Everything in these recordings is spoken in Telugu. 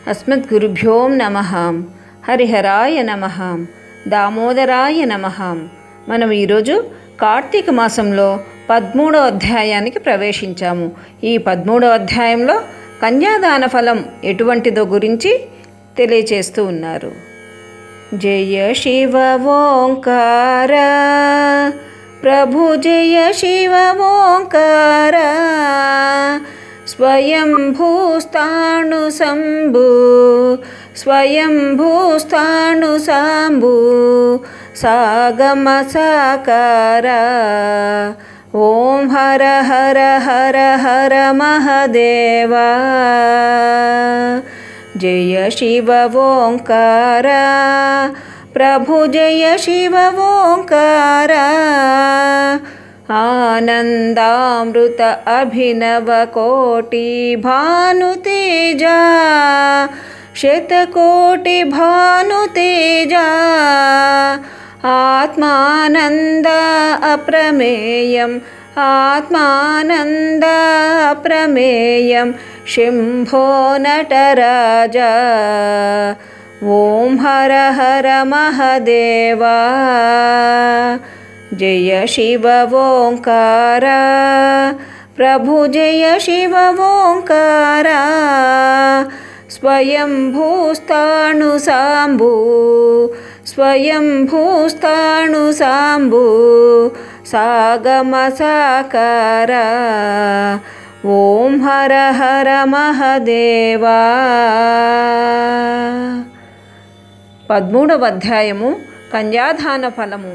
అస్మద్గురుభ్యో నమ హరిహరాయ నమ దామోదరాయ నమ మనం ఈరోజు కార్తీక మాసంలో పదమూడవ అధ్యాయానికి ప్రవేశించాము ఈ పదమూడవ అధ్యాయంలో కన్యాదాన ఫలం ఎటువంటిదో గురించి తెలియచేస్తూ ఉన్నారు జయ శివ ఓంకార ప్రభు జయ శివ ఓంకార స్వయం భూస్థాణు శంభు స్వయం భూస్థాణు సాంబు సాగమ సాకార ఓం హర హర హర హర మహదేవా జయ శివ ఓంకార ప్రభు జయ శివ ఓంకార ఆనందామృత అభినవ కోటి భానుతేజ శతకోటి భానుతేజ ఆత్మానంద అప్రమేయం ఆత్మానంద అప్రమేయం శంభో నటరాజ ఓం హర హర మహదేవా జయ శివ ఓంకార ప్రభు జయ శివ ఓంకార స్వయం భూస్థాణు సాంబు స్వయం భూస్థాణు సాంబు సాగమ సాకార ఓం హర హర మహదేవా పదమూడవ అధ్యాయము కన్యాదాన ఫలము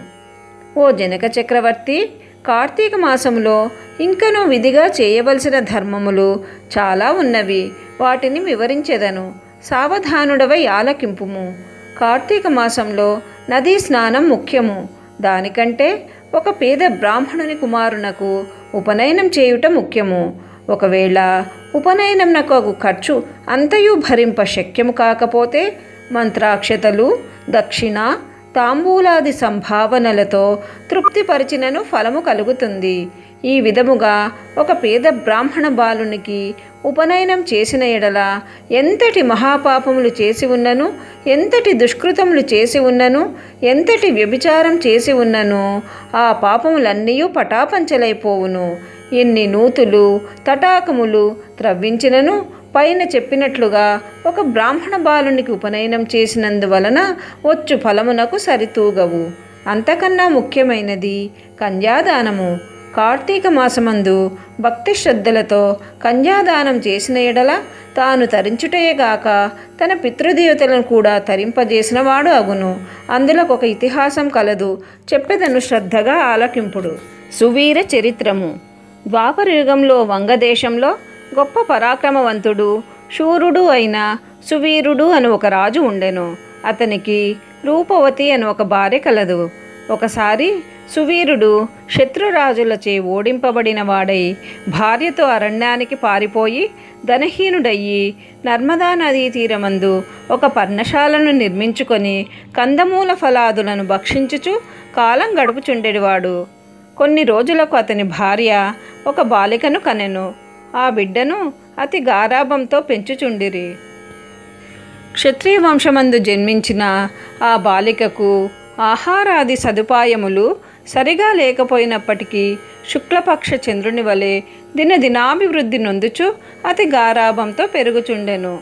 ఓ జనక చక్రవర్తి కార్తీక మాసములో ఇంకనూ విధిగా చేయవలసిన ధర్మములు చాలా ఉన్నవి వాటిని వివరించెదను సావధానుడవై ఆలకింపుము కార్తీక మాసంలో నదీ స్నానం ముఖ్యము దానికంటే ఒక పేద బ్రాహ్మణుని కుమారునకు ఉపనయనం చేయుట ముఖ్యము ఒకవేళ ఉపనయనంనకు ఖర్చు అంతయు భరింప శక్యము కాకపోతే మంత్రాక్షతలు దక్షిణ తాంబూలాది సంభావనలతో తృప్తిపరిచినను ఫలము కలుగుతుంది ఈ విధముగా ఒక పేద బ్రాహ్మణ బాలునికి ఉపనయనం చేసిన ఎడల ఎంతటి మహాపాపములు చేసి ఉన్నను ఎంతటి దుష్కృతములు చేసి ఉన్నను ఎంతటి వ్యభిచారం చేసి ఉన్నను ఆ పాపములన్నీ పటాపంచలైపోవును ఎన్ని నూతులు తటాకములు త్రవ్వించినను పైన చెప్పినట్లుగా ఒక బ్రాహ్మణ బాలునికి ఉపనయనం చేసినందువలన వచ్చు ఫలమునకు సరితూగవు అంతకన్నా ముఖ్యమైనది కన్యాదానము కార్తీక మాసమందు భక్తి శ్రద్ధలతో కన్యాదానం చేసిన ఎడల తాను తరించుటయేగాక తన పితృదేవతలను కూడా తరింపజేసిన వాడు అగును అందులో ఒక ఇతిహాసం కలదు చెప్పెదను శ్రద్ధగా ఆలకింపుడు సువీర చరిత్రము ద్వాపర యుగంలో వంగదేశంలో గొప్ప పరాక్రమవంతుడు శూరుడు అయిన సువీరుడు అని ఒక రాజు ఉండెను అతనికి రూపవతి అని ఒక భార్య కలదు ఒకసారి సువీరుడు శత్రురాజులచే ఓడింపబడిన వాడై భార్యతో అరణ్యానికి పారిపోయి ధనహీనుడయ్యి నర్మదా నదీ తీరమందు ఒక పర్ణశాలను నిర్మించుకొని కందమూల ఫలాదులను భక్షించుచు కాలం గడుపుచుండెడివాడు కొన్ని రోజులకు అతని భార్య ఒక బాలికను కనెను ఆ బిడ్డను అతి గారాభంతో పెంచుచుండిరి క్షత్రియ వంశమందు జన్మించిన ఆ బాలికకు ఆహారాది సదుపాయములు సరిగా లేకపోయినప్పటికీ శుక్లపక్ష చంద్రుని వలె దినదినాభివృద్ధి నొందుచు అతి గారాభంతో పెరుగుచుండెను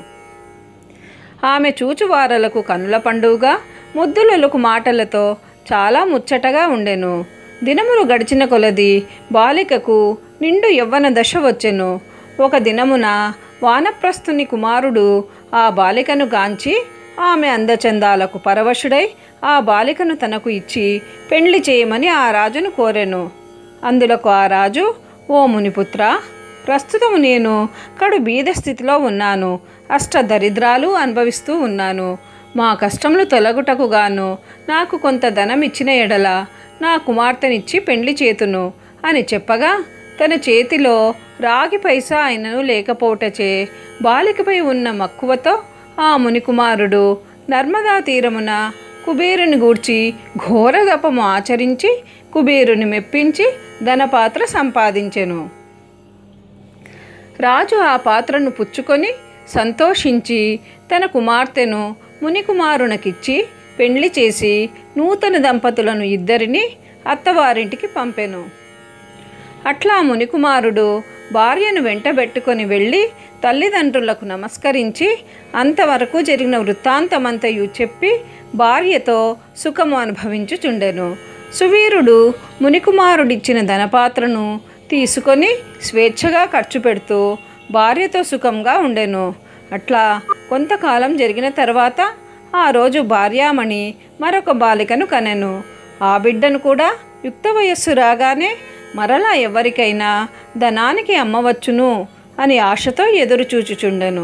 ఆమె చూచువారలకు కనుల పండుగ ముద్దులకు మాటలతో చాలా ముచ్చటగా ఉండెను దినములు గడిచిన కొలది బాలికకు నిండు యవ్వన దశ వచ్చెను ఒక దినమున వానప్రస్థుని కుమారుడు ఆ బాలికను గాంచి ఆమె అందచందాలకు పరవశుడై ఆ బాలికను తనకు ఇచ్చి పెండ్లి చేయమని ఆ రాజును కోరెను అందులకు ఆ రాజు ఓ మునిపుత్ర ప్రస్తుతం నేను కడు బీద స్థితిలో ఉన్నాను అష్ట దరిద్రాలు అనుభవిస్తూ ఉన్నాను మా కష్టములు తొలగుటకు గాను నాకు కొంత ధనం ఇచ్చిన ఎడల నా కుమార్తెనిచ్చి పెండ్లి చేతును అని చెప్పగా తన చేతిలో రాగి పైసా అయినను లేకపోవటచే బాలికపై ఉన్న మక్కువతో ఆ మునికుమారుడు నర్మదా తీరమున కుబేరుని గూర్చి ఘోరగపము ఆచరించి కుబేరుని మెప్పించి ధనపాత్ర సంపాదించెను రాజు ఆ పాత్రను పుచ్చుకొని సంతోషించి తన కుమార్తెను మునికుమారునకిచ్చి పెండ్లి చేసి నూతన దంపతులను ఇద్దరిని అత్తవారింటికి పంపెను అట్లా మునికుమారుడు భార్యను వెంటబెట్టుకొని వెళ్ళి తల్లిదండ్రులకు నమస్కరించి అంతవరకు జరిగిన వృత్తాంతమంతయు చెప్పి భార్యతో సుఖము అనుభవించుచుండెను సువీరుడు మునికుమారుడిచ్చిన ధనపాత్రను తీసుకొని స్వేచ్ఛగా ఖర్చు పెడుతూ భార్యతో సుఖంగా ఉండెను అట్లా కొంతకాలం జరిగిన తర్వాత ఆ రోజు భార్యామణి మరొక బాలికను కనెను ఆ బిడ్డను కూడా యుక్త వయస్సు రాగానే మరలా ఎవరికైనా ధనానికి అమ్మవచ్చును అని ఆశతో ఎదురు చూచుచుండెను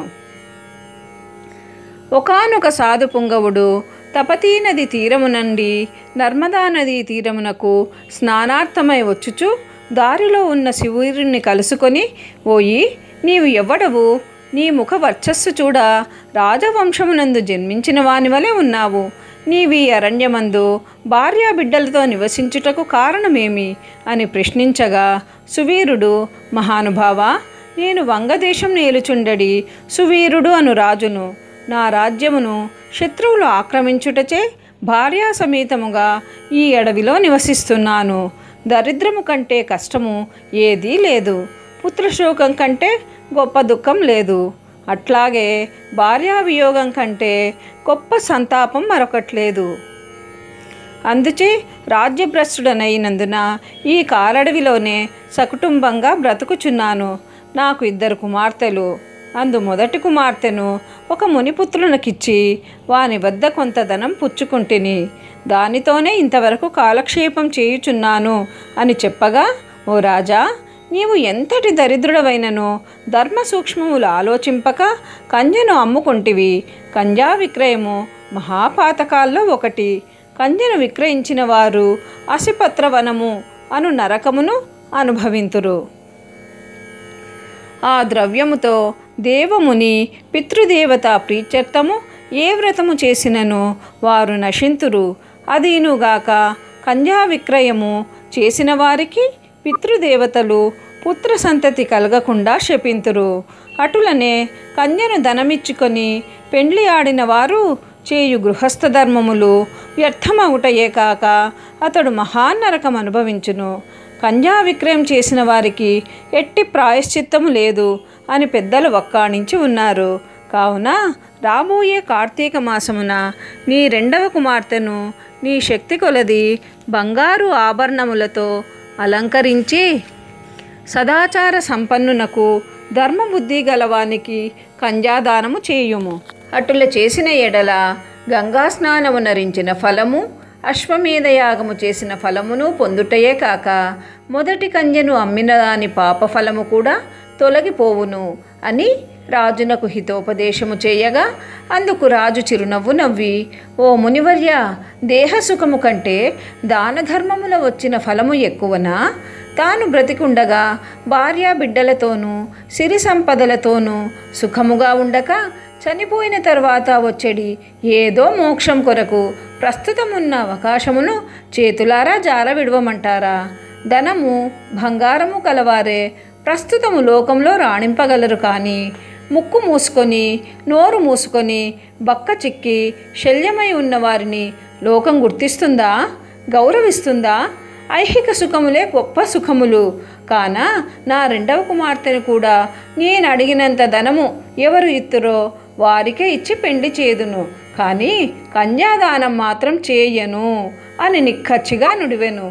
ఒకనొక సాధు పుంగవుడు తపతీ నది తీరము నుండి నర్మదా నదీ తీరమునకు స్నానార్థమై వచ్చుచు దారిలో ఉన్న శివుడిని కలుసుకొని ఓయి నీవు ఎవ్వడవు నీ ముఖ వర్చస్సు చూడ రాజవంశమునందు జన్మించిన వాని వలె ఉన్నావు నీవి అరణ్యమందు భార్యా బిడ్డలతో నివసించుటకు కారణమేమి అని ప్రశ్నించగా సువీరుడు మహానుభావ నేను వంగదేశం నేలుచుండడి సువీరుడు అను రాజును నా రాజ్యమును శత్రువులు ఆక్రమించుటచే భార్యా సమేతముగా ఈ అడవిలో నివసిస్తున్నాను దరిద్రము కంటే కష్టము ఏదీ లేదు పుత్రశోకం కంటే గొప్ప దుఃఖం లేదు అట్లాగే భార్యావియోగం కంటే గొప్ప సంతాపం మరొకట్లేదు అందుచే రాజ్యభ్రష్టుడనైనందున ఈ కారడవిలోనే సకుటుంబంగా బ్రతుకుచున్నాను నాకు ఇద్దరు కుమార్తెలు అందు మొదటి కుమార్తెను ఒక మునిపుత్రునికిచ్చి వాని వద్ద కొంత ధనం పుచ్చుకుంటుని దానితోనే ఇంతవరకు కాలక్షేపం చేయుచున్నాను అని చెప్పగా ఓ రాజా నీవు ఎంతటి దరిద్రుడవైనను ధర్మ సూక్ష్మములు ఆలోచింపక కంజను అమ్ముకుంటివి కంజా విక్రయము మహాపాతకాల్లో ఒకటి కంజను విక్రయించిన వారు అసిపత్రవనము అను నరకమును అనుభవింతురు ఆ ద్రవ్యముతో దేవముని పితృదేవత ప్రీత్యర్థము ఏ వ్రతము చేసినను వారు నశింతురు అదీనుగాక కంజా విక్రయము చేసిన వారికి పితృదేవతలు పుత్ర సంతతి కలగకుండా శపింతురు అటులనే కన్యను ధనమిచ్చుకొని పెండ్లి ఆడిన వారు చేయు గృహస్థ ధర్మములు వ్యర్థమవుటయే కాక అతడు మహానరకం అనుభవించును కంజా విక్రయం చేసిన వారికి ఎట్టి ప్రాయశ్చిత్తము లేదు అని పెద్దలు వక్కాణించి ఉన్నారు కావున రాబోయే కార్తీక మాసమున నీ రెండవ కుమార్తెను నీ శక్తి కొలది బంగారు ఆభరణములతో అలంకరించి సదాచార సంపన్నునకు ధర్మబుద్ధి గలవానికి కంజాదానము చేయుము అటుల చేసిన ఎడల గంగా స్నానము నరించిన ఫలము అశ్వమేధ యాగము చేసిన ఫలమును పొందుటయే కాక మొదటి కంజను అమ్మిన దాని పాప ఫలము కూడా తొలగిపోవును అని రాజునకు హితోపదేశము చేయగా అందుకు రాజు చిరునవ్వు నవ్వి ఓ మునివర్య దేహసుఖము కంటే దాన ధర్మముల వచ్చిన ఫలము ఎక్కువనా తాను బ్రతికుండగా భార్యా బిడ్డలతోనూ సిరి సంపదలతోనూ సుఖముగా ఉండక చనిపోయిన తర్వాత వచ్చేడి ఏదో మోక్షం కొరకు ప్రస్తుతం ఉన్న అవకాశమును చేతులారా జార విడవమంటారా ధనము బంగారము కలవారే ప్రస్తుతము లోకంలో రాణింపగలరు కానీ ముక్కు మూసుకొని నోరు మూసుకొని బక్క చిక్కి శల్యమై ఉన్న వారిని లోకం గుర్తిస్తుందా గౌరవిస్తుందా ఐహిక సుఖములే గొప్ప సుఖములు కాన నా రెండవ కుమార్తెను కూడా నేను అడిగినంత ధనము ఎవరు ఇత్తురో వారికే ఇచ్చి పెండి చేదును కానీ కన్యాదానం మాత్రం చేయను అని నిక్కచ్చిగా నుడివెను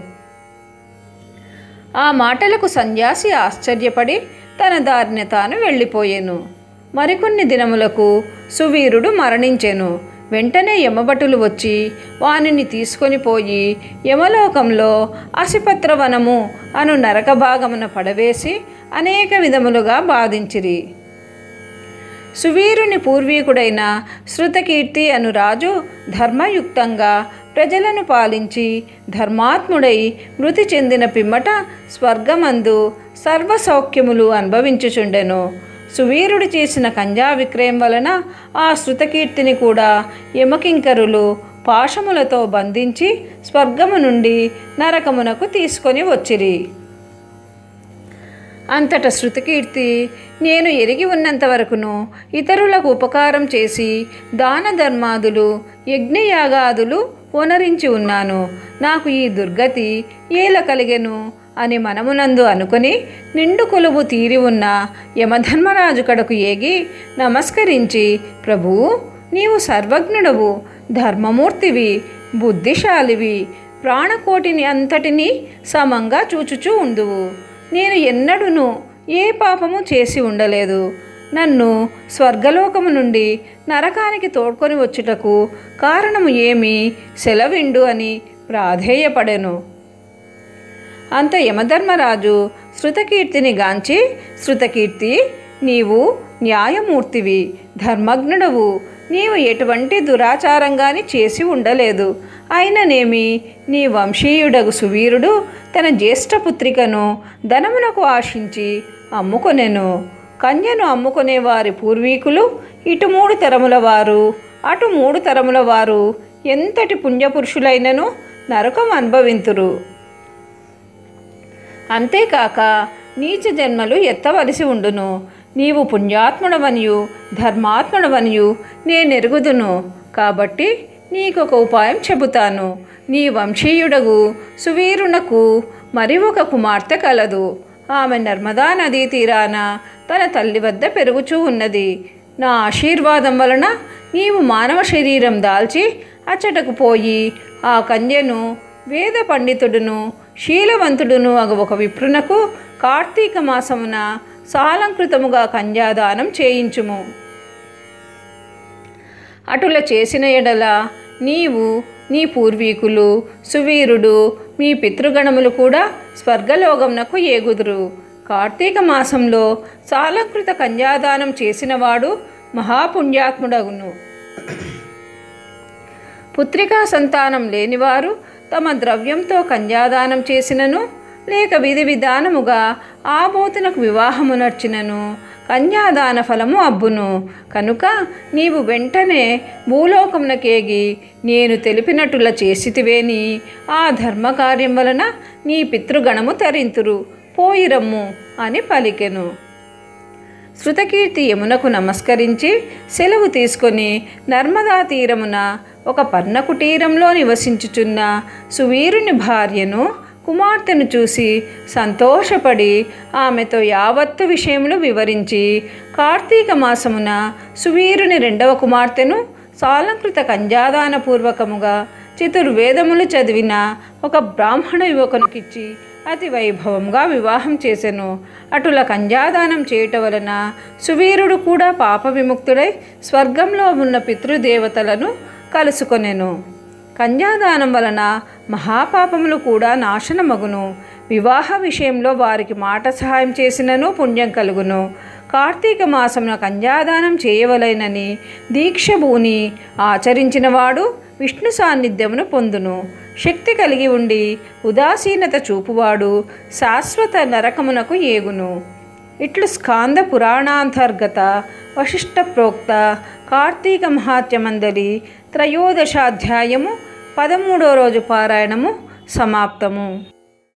ఆ మాటలకు సన్యాసి ఆశ్చర్యపడి తన దారిన తాను వెళ్ళిపోయెను మరికొన్ని దినములకు సువీరుడు మరణించెను వెంటనే యమభటులు వచ్చి వానిని తీసుకొని పోయి యమలోకంలో అసిపత్రవనము అను నరక భాగమున పడవేసి అనేక విధములుగా బాధించిరి సువీరుని పూర్వీకుడైన శృతకీర్తి అను రాజు ధర్మయుక్తంగా ప్రజలను పాలించి ధర్మాత్ముడై మృతి చెందిన పిమ్మట స్వర్గమందు సర్వసౌఖ్యములు అనుభవించుచుండెను సువీరుడు చేసిన కంజా విక్రయం వలన ఆ శృతకీర్తిని కూడా యమకింకరులు పాశములతో బంధించి స్వర్గము నుండి నరకమునకు తీసుకొని వచ్చిరి అంతట శృతకీర్తి నేను ఎరిగి ఉన్నంత వరకును ఇతరులకు ఉపకారం చేసి దాన ధర్మాదులు యజ్ఞయాగాదులు పునరించి ఉన్నాను నాకు ఈ దుర్గతి ఏల కలిగెను అని మనమునందు అనుకొని నిండు కొలువు తీరి ఉన్న యమధర్మరాజు కడకు ఏగి నమస్కరించి ప్రభువు నీవు సర్వజ్ఞుడవు ధర్మమూర్తివి బుద్ధిశాలివి ప్రాణకోటిని అంతటినీ సమంగా చూచుచూ ఉండువు నేను ఎన్నడూను ఏ పాపము చేసి ఉండలేదు నన్ను స్వర్గలోకము నుండి నరకానికి తోడ్కొని వచ్చుటకు కారణము ఏమి సెలవిండు అని ప్రాధేయపడెను అంత యమధర్మరాజు శృతకీర్తిని గాంచి శృతకీర్తి నీవు న్యాయమూర్తివి ధర్మజ్ఞుడవు నీవు ఎటువంటి దురాచారంగాని చేసి ఉండలేదు అయిననేమి నీ వంశీయుడగు సువీరుడు తన జ్యేష్ఠపుత్రికను ధనమునకు ఆశించి అమ్ముకొనెను కన్యను అమ్ముకునే వారి పూర్వీకులు ఇటు మూడు తరముల వారు అటు మూడు తరముల వారు ఎంతటి పుణ్యపురుషులైనను నరకం అనుభవింతురు అంతేకాక నీచ జన్మలు ఎత్తవలసి ఉండును నీవు పుణ్యాత్ముడవనియు ధర్మాత్ముడవనియు నేనెరుగుదును కాబట్టి నీకొక ఉపాయం చెబుతాను నీ వంశీయుడగు సువీరునకు మరి ఒక కుమార్తె కలదు ఆమె నర్మదా నదీ తీరాన తన తల్లి వద్ద పెరుగుచూ ఉన్నది నా ఆశీర్వాదం వలన నీవు మానవ శరీరం దాల్చి అచ్చటకు పోయి ఆ కన్యను వేద పండితుడును శీలవంతుడును అగు ఒక విప్రునకు కార్తీక మాసమున సాలంకృతముగా కన్యాదానం చేయించుము అటుల చేసిన ఎడల నీవు నీ పూర్వీకులు సువీరుడు మీ పితృగణములు కూడా స్వర్గలోకమునకు ఏగుదురు కార్తీక మాసంలో సాలంకృత కన్యాదానం చేసినవాడు మహాపుణ్యాత్ముడగును పుత్రికా సంతానం లేనివారు తమ ద్రవ్యంతో కన్యాదానం చేసినను లేక విధి విధానముగా ఆబోతునకు వివాహము నర్చినను కన్యాదాన ఫలము అబ్బును కనుక నీవు వెంటనే భూలోకమునకేగి నేను తెలిపినట్టుల చేసితివేని ఆ ధర్మకార్యం వలన నీ పితృగణము తరింతురు పోయిరమ్ము అని పలికెను శృతకీర్తి యమునకు నమస్కరించి సెలవు తీసుకొని నర్మదా తీరమున ఒక పర్ణకుటీరంలో నివసించుచున్న సువీరుని భార్యను కుమార్తెను చూసి సంతోషపడి ఆమెతో యావత్తు విషయములు వివరించి కార్తీక మాసమున సువీరుని రెండవ కుమార్తెను సాలంకృత కంజాదాన పూర్వకముగా చతుర్వేదములు చదివిన ఒక బ్రాహ్మణ యువకునికిచ్చి అతి వైభవంగా వివాహం చేసెను అటుల కంజాదానం చేయటం వలన సువీరుడు కూడా పాప విముక్తుడై స్వర్గంలో ఉన్న పితృదేవతలను కలుసుకొనెను కన్యాదానం వలన మహాపాపములు కూడా నాశనమగును వివాహ విషయంలో వారికి మాట సహాయం చేసినను పుణ్యం కలుగును కార్తీక మాసమున కన్యాదానం చేయవలెనని దీక్ష భూని ఆచరించినవాడు విష్ణు సాన్నిధ్యమును పొందును శక్తి కలిగి ఉండి ఉదాసీనత చూపువాడు శాశ్వత నరకమునకు ఏగును ఇట్లు స్కాంద పురాణాంతర్గత వశిష్ట ప్రోక్త కార్తీక మహాత్యమందలి త్రయోదశాధ్యాయము పదమూడో రోజు పారాయణము సమాప్తము